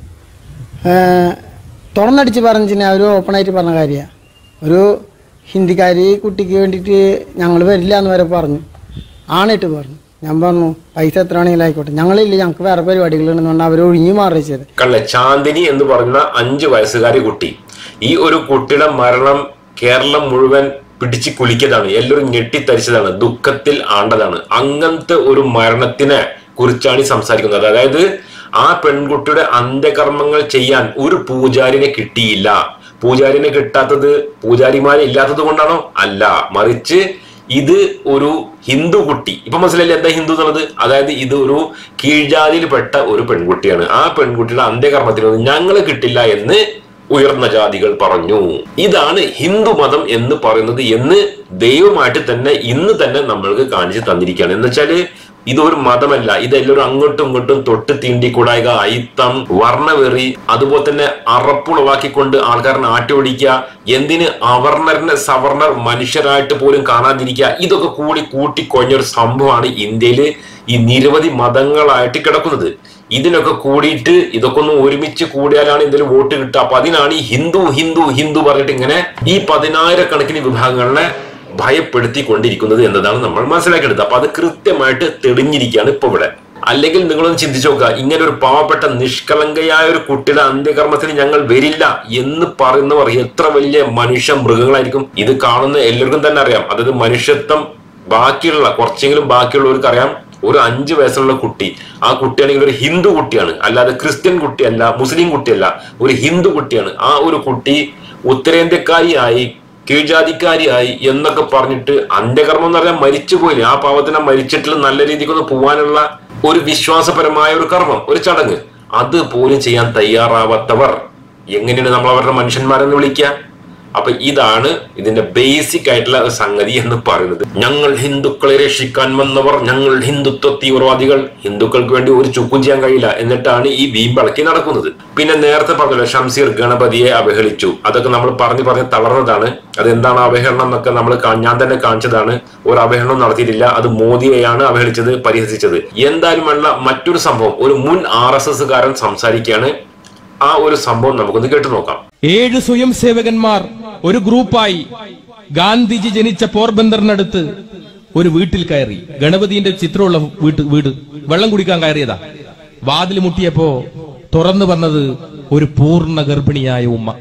തുറന്നടിച്ച് പറഞ്ഞിട്ടുണ്ടെങ്കിൽ അവർ ഓപ്പണായിട്ട് പറഞ്ഞ കാര്യമാണ് ഒരു ഹിന്ദിക്കാരി കുട്ടിക്ക് വേണ്ടിയിട്ട് ഞങ്ങൾ വരില്ല എന്ന് വരെ പറഞ്ഞു ആണിട്ട് പറഞ്ഞു ഞാൻ പറഞ്ഞു പൈസ എത്ര ആണെങ്കിലും ആയിക്കോട്ടെ ഞങ്ങളില്ല ഞങ്ങൾക്ക് വേറെ പരിപാടികളുണ്ടെന്ന് പറഞ്ഞാൽ അവർ ഒഴിഞ്ഞു മാറി ചെയ്ത് കള്ള ചാന്ദിനി എന്ന് പറയുന്ന അഞ്ചു വയസ്സുകാരി കുട്ടി ഈ ഒരു കുട്ടിയുടെ മരണം കേരളം മുഴുവൻ പിടിച്ച് കുലിക്കതാണ് എല്ലാവരും ഞെട്ടിത്തരിച്ചതാണ് ദുഃഖത്തിൽ ആണ്ടതാണ് അങ്ങനത്തെ ഒരു മരണത്തിനെ കുറിച്ചാണ് ഈ സംസാരിക്കുന്നത് അതായത് ആ പെൺകുട്ടിയുടെ അന്ത്യകർമ്മങ്ങൾ ചെയ്യാൻ ഒരു പൂജാരിനെ കിട്ടിയില്ല പൂജാരിനെ കിട്ടാത്തത് പൂജാരിമാരെ ഇല്ലാത്തത് കൊണ്ടാണോ അല്ല മറിച്ച് ഇത് ഒരു ഹിന്ദു കുട്ടി ഇപ്പൊ മനസ്സിലായില്ലേ എന്താ ഹിന്ദു എന്നുള്ളത് അതായത് ഇത് ഒരു കീഴ്ജാതിയിൽപ്പെട്ട ഒരു പെൺകുട്ടിയാണ് ആ പെൺകുട്ടിയുടെ അന്ത്യകർമ്മത്തിനൊന്നും ഞങ്ങള് കിട്ടില്ല എന്ന് ഉയർന്ന ജാതികൾ പറഞ്ഞു ഇതാണ് ഹിന്ദു മതം എന്ന് പറയുന്നത് എന്ന് ദൈവമായിട്ട് തന്നെ ഇന്ന് തന്നെ നമ്മൾക്ക് കാണിച്ചു തന്നിരിക്കുകയാണ് എന്ന് വെച്ചാല് ഇതൊരു മതമല്ല ഇതെല്ലാവരും അങ്ങോട്ടും ഇങ്ങോട്ടും തൊട്ട് തീണ്ടി കൂടായിക അയിത്തം വർണ്ണവെറി അതുപോലെ തന്നെ അറപ്പുളവാക്കിക്കൊണ്ട് ആൾക്കാരനെ ആട്ടി ഓടിക്കുക എന്തിന് അവർണരനെ സവർണർ മനുഷ്യരായിട്ട് പോലും കാണാതിരിക്കുക ഇതൊക്കെ കൂടി കൂട്ടിക്കൊഞ്ഞൊരു സംഭവമാണ് ഇന്ത്യയിൽ ഈ നിരവധി മതങ്ങളായിട്ട് കിടക്കുന്നത് ഇതിനൊക്കെ കൂടിയിട്ട് ഇതൊക്കെ ഒന്ന് ഒരുമിച്ച് കൂടിയാലാണ് ഇതിൽ വോട്ട് കിട്ടുക അപ്പൊ അതിനാണ് ഈ ഹിന്ദു ഹിന്ദു ഹിന്ദു പറഞ്ഞിട്ട് ഇങ്ങനെ ഈ പതിനായിരക്കണക്കിന് വിഭാഗങ്ങളെ ഭയപ്പെടുത്തിക്കൊണ്ടിരിക്കുന്നത് എന്നതാണ് നമ്മൾ മനസ്സിലാക്കിയെടുത്തത് അപ്പൊ അത് കൃത്യമായിട്ട് തെളിഞ്ഞിരിക്കുകയാണ് ഇപ്പൊ ഇവിടെ അല്ലെങ്കിൽ നിങ്ങളൊന്ന് ചിന്തിച്ചു നോക്കുക ഇങ്ങനെ ഒരു പാവപ്പെട്ട നിഷ്കളങ്കയായ ഒരു കുട്ടിയുടെ അന്ത്യകർമ്മത്തിന് ഞങ്ങൾ വരില്ല എന്ന് പറയുന്നവർ എത്ര വലിയ മനുഷ്യ മൃഗങ്ങളായിരിക്കും ഇത് കാണുന്ന എല്ലാവർക്കും തന്നെ അറിയാം അതായത് മനുഷ്യത്വം ബാക്കിയുള്ള കുറച്ചെങ്കിലും ബാക്കിയുള്ളവർക്ക് അറിയാം ഒരു അഞ്ചു വയസ്സുള്ള കുട്ടി ആ കുട്ടിയാണെങ്കിൽ ഒരു ഹിന്ദു കുട്ടിയാണ് അല്ലാതെ ക്രിസ്ത്യൻ കുട്ടിയല്ല മുസ്ലിം കുട്ടിയല്ല ഒരു ഹിന്ദു കുട്ടിയാണ് ആ ഒരു കുട്ടി ഉത്തരേന്ത്യക്കാരിയായി കീഴ്ജാതിക്കാരിയായി എന്നൊക്കെ പറഞ്ഞിട്ട് അന്ത്യകർമ്മം എന്ന് പറഞ്ഞാൽ മരിച്ചു പോയില്ലേ ആ പാവത്തിനെ മരിച്ചിട്ട് നല്ല രീതിക്കൊന്ന് പോവാനുള്ള ഒരു വിശ്വാസപരമായ ഒരു കർമ്മം ഒരു ചടങ്ങ് അത് പോലും ചെയ്യാൻ തയ്യാറാവാത്തവർ എങ്ങനെയാണ് നമ്മൾ അവരുടെ മനുഷ്യന്മാരെന്ന് വിളിക്കുക അപ്പൊ ഇതാണ് ഇതിന്റെ ബേസിക് ആയിട്ടുള്ള ഒരു സംഗതി എന്ന് പറയുന്നത് ഞങ്ങൾ ഹിന്ദുക്കളെ രക്ഷിക്കാൻ വന്നവർ ഞങ്ങൾ ഹിന്ദുത്വ തീവ്രവാദികൾ ഹിന്ദുക്കൾക്ക് വേണ്ടി ഒരു ചുക്കും ചെയ്യാൻ കഴിയില്ല എന്നിട്ടാണ് ഈ വീമ്പളക്കി നടക്കുന്നത് പിന്നെ നേരത്തെ പറഞ്ഞല്ലോ ഷംസീർ ഗണപതിയെ അവഹേളിച്ചു അതൊക്കെ നമ്മൾ പറഞ്ഞു പറഞ്ഞ് തളർന്നതാണ് അതെന്താണ് അവഹേളനം എന്നൊക്കെ നമ്മൾ ഞാൻ തന്നെ കാണിച്ചതാണ് ഒരു അവഹേളനം നടത്തിയിട്ടില്ല അത് മോദിയെയാണ് അവഹേളിച്ചത് പരിഹസിച്ചത് എന്തായാലും വേണ്ട മറ്റൊരു സംഭവം ഒരു മുൻ ആർ എസ് എസ് കാരൻ സംസാരിക്കുകയാണ് ആ ഒരു സംഭവം നമുക്കൊന്ന് കേട്ടു നോക്കാം ഏഴ് സ്വയം സേവകന്മാർ ഒരു ഗ്രൂപ്പായി ഗാന്ധിജി ജനിച്ച പോർബന്ദറിനടുത്ത് ഒരു വീട്ടിൽ കയറി ഗണപതിന്റെ ചിത്രമുള്ള വീട്ട് വീട് വെള്ളം കുടിക്കാൻ കയറിയതാ വാതിൽ മുട്ടിയപ്പോ തുറന്നു വന്നത് ഒരു പൂർണ്ണ ഗർഭിണിയായ ഉമ്മ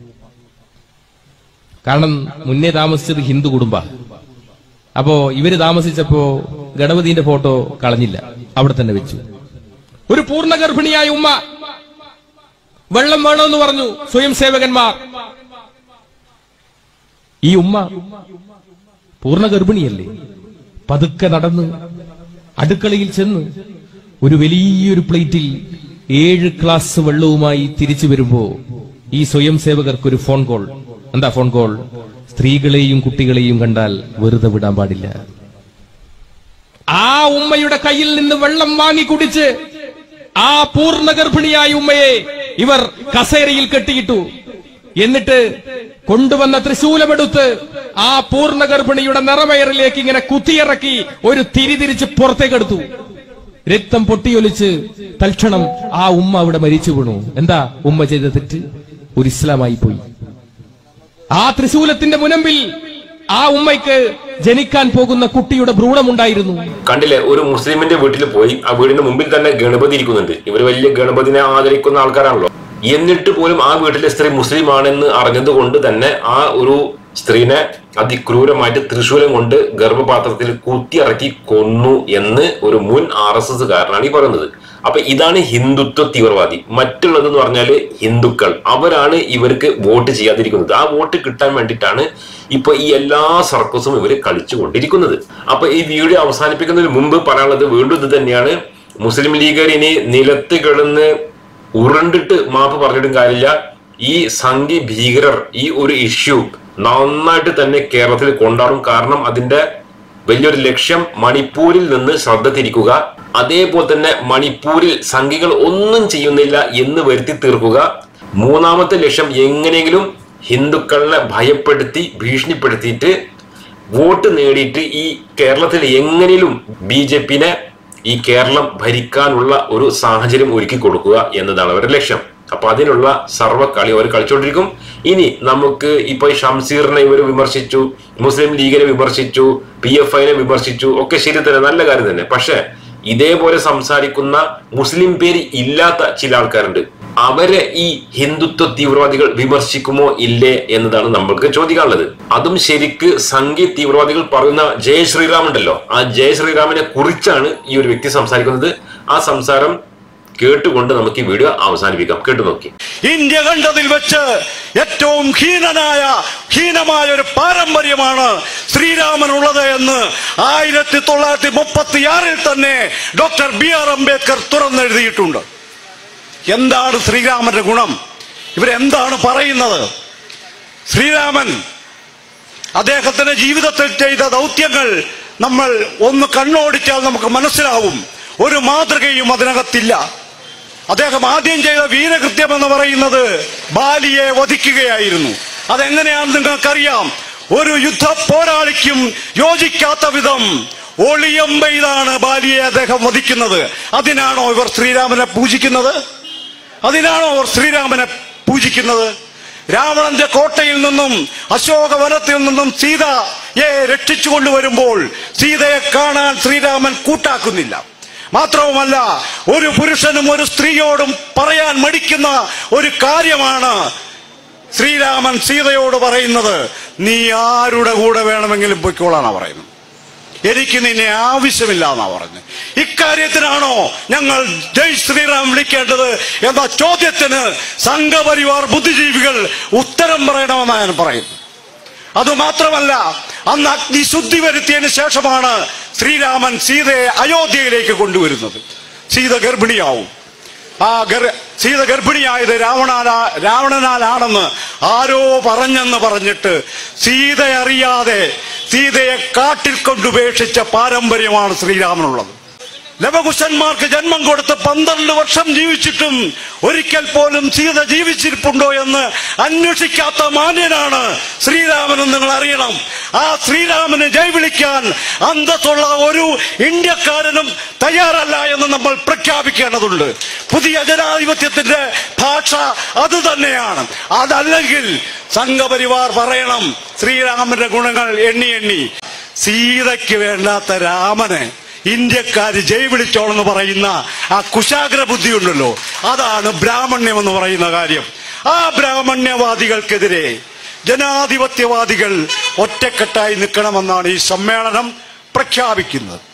കാരണം മുന്നേ താമസിച്ചത് ഹിന്ദു കുടുംബ അപ്പോ ഇവര് താമസിച്ചപ്പോ ഗണപതിന്റെ ഫോട്ടോ കളഞ്ഞില്ല അവിടെ തന്നെ വെച്ചു ഒരു പൂർണ്ണ ഗർഭിണിയായ ഉമ്മ വെള്ളം വേണമെന്ന് പറഞ്ഞു സ്വയം സേവകന്മാർ ഈ ഉമ്മ പൂർണ്ണ ഗർഭിണിയല്ലേ പതുക്കെ നടന്ന് അടുക്കളയിൽ ചെന്ന് ഒരു വലിയൊരു പ്ലേറ്റിൽ ഏഴ് ഗ്ലാസ് വെള്ളവുമായി തിരിച്ചു വരുമ്പോ ഈ സ്വയം സേവകർക്ക് ഒരു ഫോൺ കോൾ എന്താ ഫോൺ കോൾ സ്ത്രീകളെയും കുട്ടികളെയും കണ്ടാൽ വെറുതെ വിടാൻ പാടില്ല ആ ഉമ്മയുടെ കയ്യിൽ നിന്ന് വെള്ളം വാങ്ങി കുടിച്ച് ആ പൂർണ്ണ ഗർഭിണിയായ ഉമ്മയെ ഇവർ കസേരയിൽ കെട്ടിയിട്ടു എന്നിട്ട് കൊണ്ടുവന്ന തൃശൂലമെടുത്ത് ആ പൂർണ്ണ ഗർഭിണിയുടെ നിറമയറിലേക്ക് ഇങ്ങനെ കുത്തിയിറക്കി ഒരു തിരിതിരിച്ച് പുറത്തേക്കെടുത്തു രക്തം പൊട്ടിയൊലിച്ച് തൽക്ഷണം ആ ഉമ്മ അവിടെ മരിച്ചു വീണു എന്താ ഉമ്മ ചെയ്ത തെറ്റ് ഒരു ഇസ്ലാമായി പോയി ആ ത്രിശൂലത്തിന്റെ മുനമ്പിൽ ആ ഉമ്മയ്ക്ക് ജനിക്കാൻ പോകുന്ന കുട്ടിയുടെ ഭ്രൂണമുണ്ടായിരുന്നു കണ്ടില്ലേ ഒരു മുസ്ലിമിന്റെ വീട്ടിൽ പോയി ആ വീടിന്റെ മുമ്പിൽ തന്നെ ഗണപതി ഇരിക്കുന്നുണ്ട് ഇവർ വലിയ ഗണപതിനെ ആദരിക്കുന്ന ആൾക്കാരാണല്ലോ എന്നിട്ട് പോലും ആ വീട്ടിലെ സ്ത്രീ മുസ്ലിം ആണെന്ന് അറിഞ്ഞത് കൊണ്ട് തന്നെ ആ ഒരു സ്ത്രീനെ അതിക്രൂരമായിട്ട് തൃശൂലം കൊണ്ട് ഗർഭപാത്രത്തിൽ കുത്തിയിറക്കി കൊന്നു എന്ന് ഒരു മുൻ ആർ എസ് എസ് കാരനാണ് ഈ പറയുന്നത് അപ്പൊ ഇതാണ് ഹിന്ദുത്വ തീവ്രവാദി മറ്റുള്ളത് എന്ന് പറഞ്ഞാല് ഹിന്ദുക്കൾ അവരാണ് ഇവർക്ക് വോട്ട് ചെയ്യാതിരിക്കുന്നത് ആ വോട്ട് കിട്ടാൻ വേണ്ടിയിട്ടാണ് ഇപ്പൊ ഈ എല്ലാ സർക്കസും ഇവര് കളിച്ചുകൊണ്ടിരിക്കുന്നത് അപ്പൊ ഈ വീഡിയോ അവസാനിപ്പിക്കുന്നതിന് മുമ്പ് പറയാനുള്ളത് വീണ്ടും ഇത് തന്നെയാണ് മുസ്ലിം ലീഗർ ഇനി നിലത്ത് കിടന്ന് ഉരുണ്ടിട്ട് മാപ്പ് പറഞ്ഞിട്ടും കാര്യമില്ല ഈ സംഘി ഭീകരർ ഈ ഒരു ഇഷ്യൂ നന്നായിട്ട് തന്നെ കേരളത്തിൽ കൊണ്ടാടും കാരണം അതിന്റെ വലിയൊരു ലക്ഷ്യം മണിപ്പൂരിൽ നിന്ന് ശ്രദ്ധ തിരിക്കുക അതേപോലെ തന്നെ മണിപ്പൂരിൽ സംഘികൾ ഒന്നും ചെയ്യുന്നില്ല എന്ന് വരുത്തി തീർക്കുക മൂന്നാമത്തെ ലക്ഷ്യം എങ്ങനെയെങ്കിലും ഹിന്ദുക്കളെ ഭയപ്പെടുത്തി ഭീഷണിപ്പെടുത്തിയിട്ട് വോട്ട് നേടിയിട്ട് ഈ കേരളത്തിൽ എങ്ങനെയും ബി ജെ പിനെ ഈ കേരളം ഭരിക്കാനുള്ള ഒരു സാഹചര്യം ഒരുക്കി കൊടുക്കുക എന്നതാണ് അവരുടെ ലക്ഷ്യം അപ്പൊ അതിനുള്ള സർവ്വ കളി അവർ കളിച്ചുകൊണ്ടിരിക്കും ഇനി നമുക്ക് ഇപ്പൊ ഈ ഷംസീറിനെ ഇവർ വിമർശിച്ചു മുസ്ലിം ലീഗിനെ വിമർശിച്ചു പി എഫ് ഐനെ വിമർശിച്ചു ഒക്കെ ശരി തന്നെ നല്ല കാര്യം തന്നെ പക്ഷെ ഇതേപോലെ സംസാരിക്കുന്ന മുസ്ലിം പേര് ഇല്ലാത്ത ചില ആൾക്കാരുണ്ട് അവരെ ഈ ഹിന്ദുത്വ തീവ്രവാദികൾ വിമർശിക്കുമോ ഇല്ലേ എന്നതാണ് നമ്മൾക്ക് ചോദിക്കാനുള്ളത് അതും ശരിക്ക് സംഘി തീവ്രവാദികൾ പറയുന്ന ജയ ശ്രീറാം ഉണ്ടല്ലോ ആ ജയ ശ്രീറാമിനെ കുറിച്ചാണ് ഈ ഒരു വ്യക്തി സംസാരിക്കുന്നത് ആ സംസാരം കേട്ടുകൊണ്ട് നമുക്ക് ഈ വീഡിയോ അവസാനിപ്പിക്കാം കേട്ടു നോക്കി ഇന്ത്യ കണ്ടതിൽ വെച്ച് ഏറ്റവും ഹീനനായ ഹീനമായ ഒരു പാരമ്പര്യമാണ് ശ്രീരാമനുള്ളത് എന്ന് ആയിരത്തി തൊള്ളായിരത്തി മുപ്പത്തിയാറിൽ തന്നെ ഡോക്ടർ ബി ആർ അംബേദ്കർ തുറന്നെഴുതിയിട്ടുണ്ട് എന്താണ് ശ്രീരാമന്റെ ഗുണം ഇവരെന്താണ് പറയുന്നത് ശ്രീരാമൻ അദ്ദേഹത്തിന്റെ ജീവിതത്തിൽ ചെയ്ത ദൗത്യങ്ങൾ നമ്മൾ ഒന്ന് കണ്ണോടിച്ചാൽ നമുക്ക് മനസ്സിലാവും ഒരു മാതൃകയും അതിനകത്തില്ല അദ്ദേഹം ആദ്യം ചെയ്ത വീരകൃത്യം എന്ന് പറയുന്നത് ബാലിയെ വധിക്കുകയായിരുന്നു അതെങ്ങനെയാണെന്ന് നിങ്ങൾക്കറിയാം ഒരു യുദ്ധ പോരാളിക്കും യോജിക്കാത്ത വിധം ഒളിയമ്പയിലാണ് ബാലിയെ അദ്ദേഹം വധിക്കുന്നത് അതിനാണോ ഇവർ ശ്രീരാമനെ പൂജിക്കുന്നത് അതിനാണോ അവർ ശ്രീരാമനെ പൂജിക്കുന്നത് രാവണന്റെ കോട്ടയിൽ നിന്നും അശോകവനത്തിൽ നിന്നും സീതയെ രക്ഷിച്ചു കൊണ്ടുവരുമ്പോൾ സീതയെ കാണാൻ ശ്രീരാമൻ കൂട്ടാക്കുന്നില്ല മാത്രവുമല്ല ഒരു പുരുഷനും ഒരു സ്ത്രീയോടും പറയാൻ മടിക്കുന്ന ഒരു കാര്യമാണ് ശ്രീരാമൻ സീതയോട് പറയുന്നത് നീ ആരുടെ കൂടെ വേണമെങ്കിലും പൊയ്ക്കോളാണ് പറയുന്നത് എനിക്ക് നിന്നെ ആവശ്യമില്ല എന്നാ പറഞ്ഞത് ഇക്കാര്യത്തിനാണോ ഞങ്ങൾ ജയ് ശ്രീറാം വിളിക്കേണ്ടത് എന്ന ചോദ്യത്തിന് സംഘപരിവാർ ബുദ്ധിജീവികൾ ഉത്തരം പറയണമെന്നാണ് ഞാൻ പറയുന്നത് അതുമാത്രമല്ല അന്ന് അഗ്നിശുദ്ധി വരുത്തിയതിന് ശേഷമാണ് ശ്രീരാമൻ സീതയെ അയോധ്യയിലേക്ക് കൊണ്ടുവരുന്നത് സീത ഗർഭിണിയാവും ആ ഗർ സീത ഗർഭിണിയായത് രാവണാലാ രാവണനാലാണെന്ന് ആരോ പറഞ്ഞെന്ന് പറഞ്ഞിട്ട് സീത അറിയാതെ സീതയെ കാട്ടിൽ കൊണ്ടുപേക്ഷിച്ച പാരമ്പര്യമാണ് ശ്രീരാമനുള്ളത് ലവകുശന്മാർക്ക് ജന്മം കൊടുത്ത് പന്ത്രണ്ട് വർഷം ജീവിച്ചിട്ടും ഒരിക്കൽ പോലും സീത ജീവിച്ചിരിപ്പുണ്ടോ എന്ന് അന്വേഷിക്കാത്ത മാന്യനാണ് ശ്രീരാമൻ എന്ന് നിങ്ങൾ അറിയണം ആ ശ്രീരാമനെ ജയ് വിളിക്കാൻ അന്തസ്സുള്ള ഒരു ഇന്ത്യക്കാരനും തയ്യാറല്ല എന്ന് നമ്മൾ പ്രഖ്യാപിക്കേണ്ടതുണ്ട് പുതിയ ജനാധിപത്യത്തിന്റെ ഭാഷ അത് തന്നെയാണ് അതല്ലെങ്കിൽ സംഘപരിവാർ പറയണം ശ്രീരാമന്റെ ഗുണങ്ങൾ എണ്ണി എണ്ണി സീതയ്ക്ക് വേണ്ടാത്ത രാമനെ ഇന്ത്യക്കാര് ജയ് വിളിച്ചോളെന്ന് പറയുന്ന ആ കുശാഗ്ര ബുദ്ധി ഉണ്ടല്ലോ അതാണ് ബ്രാഹ്മണ്യം എന്ന് പറയുന്ന കാര്യം ആ ബ്രാഹ്മണ്യവാദികൾക്കെതിരെ ജനാധിപത്യവാദികൾ ഒറ്റക്കെട്ടായി നിൽക്കണമെന്നാണ് ഈ സമ്മേളനം പ്രഖ്യാപിക്കുന്നത്